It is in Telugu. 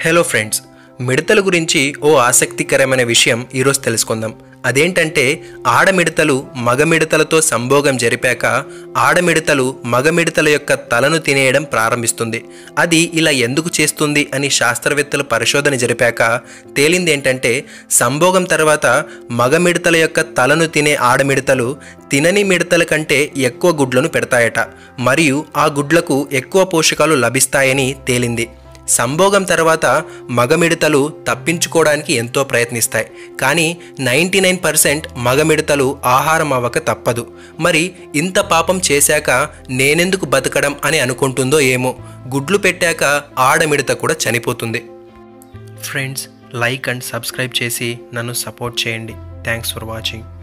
హలో ఫ్రెండ్స్ మిడతల గురించి ఓ ఆసక్తికరమైన విషయం ఈరోజు తెలుసుకుందాం అదేంటంటే ఆడమిడతలు మగ మిడతలతో సంభోగం జరిపాక ఆడమిడతలు మగ మిడతల యొక్క తలను తినేయడం ప్రారంభిస్తుంది అది ఇలా ఎందుకు చేస్తుంది అని శాస్త్రవేత్తలు పరిశోధన జరిపాక తేలింది ఏంటంటే సంభోగం తర్వాత మగ మిడతల యొక్క తలను తినే ఆడమిడతలు తినని మిడతల కంటే ఎక్కువ గుడ్లను పెడతాయట మరియు ఆ గుడ్లకు ఎక్కువ పోషకాలు లభిస్తాయని తేలింది సంభోగం తర్వాత మగమిడతలు తప్పించుకోవడానికి ఎంతో ప్రయత్నిస్తాయి కానీ నైంటీ నైన్ పర్సెంట్ మగమిడతలు ఆహారం అవ్వక తప్పదు మరి ఇంత పాపం చేశాక నేనెందుకు బతకడం అని అనుకుంటుందో ఏమో గుడ్లు పెట్టాక ఆడమిడత కూడా చనిపోతుంది ఫ్రెండ్స్ లైక్ అండ్ సబ్స్క్రైబ్ చేసి నన్ను సపోర్ట్ చేయండి థ్యాంక్స్ ఫర్ వాచింగ్